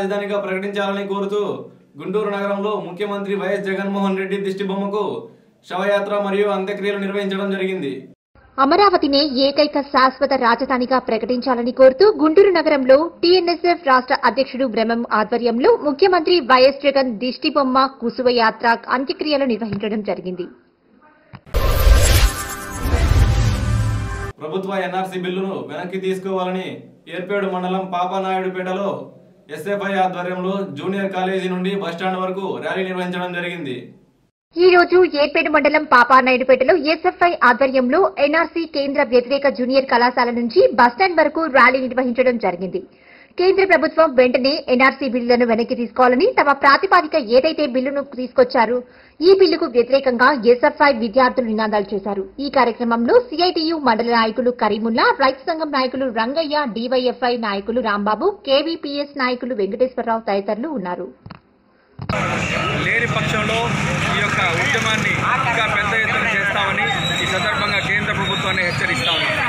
రాజధానిగా ప్రకటించాలని కోరుతూ గుంటూరు నగరంలో ముఖ్యమంత్రి వైఎస్ జగన్మోహన్ రెడ్డి దిష్టిబొమ్మకు శవయాత్ర మరియు అంత్యక్రియలు నిర్వహించడం జరిగింది అమరావతినే ఏకైక శాశ్వత రాజధానిగా ప్రకటించాలని కోరుతూ గుంటూరు నగరంలో టీఎన్ఎస్ఎఫ్ రాష్ట్ర అధ్యక్షుడు బ్రహ్మం ఆధ్వర్యంలో ముఖ్యమంత్రి వైఎస్ జగన్ దిష్టిబొమ్మ కుసువ యాత్ర అంత్యక్రియలు నిర్వహించడం జరిగింది ప్రభుత్వ ఎన్ఆర్సీ బిల్లును వెనక్కి తీసుకోవాలని ఏర్పేడు మండలం పాపానాయుడుపేటలో ఎస్ఎఫ్ఐ ఆధ్వర్యంలో జూనియర్ కాలేజీ నుండి బస్టాండ్ వరకు ర్యాలీ నిర్వహించడం జరిగింది ఈ రోజు ఏర్పేట మండలం పాపానాయుడుపేటలో ఎస్ఎఫ్ఐ ఆధ్వర్యంలో ఎన్ఆర్సీ కేంద్ర వ్యతిరేక జూనియర్ కళాశాల నుంచి బస్టాండ్ వరకు ర్యాలీ నిర్వహించడం జరిగింది కేంద్ర ప్రభుత్వం వెంటనే ఎన్ఆర్సీ బిల్లులను వెనక్కి తీసుకోవాలని తమ ప్రాతిపాదిక ఏదైతే బిల్లును తీసుకొచ్చారో ఈ బిల్లుకు వ్యతిరేకంగా ఎస్ఎఫ్ఐ విద్యార్థులు నినాదాలు చేశారు ఈ కార్యక్రమంలో సిఐటియు మండల నాయకులు కరీముల్లా రైతు సంఘం నాయకులు రంగయ్య డివైఎఫ్ఐ నాయకులు రాంబాబు కేవీపీఎస్ నాయకులు వెంకటేశ్వరరావు తదితరులు ఉన్నారు లేని పక్షంలో ఈ యొక్క ఉద్యమాన్ని ఇంకా పెద్ద ఎత్తున చేస్తామని ఈ సందర్భంగా కేంద్ర ప్రభుత్వాన్ని హెచ్చరిస్తా ఉన్నాం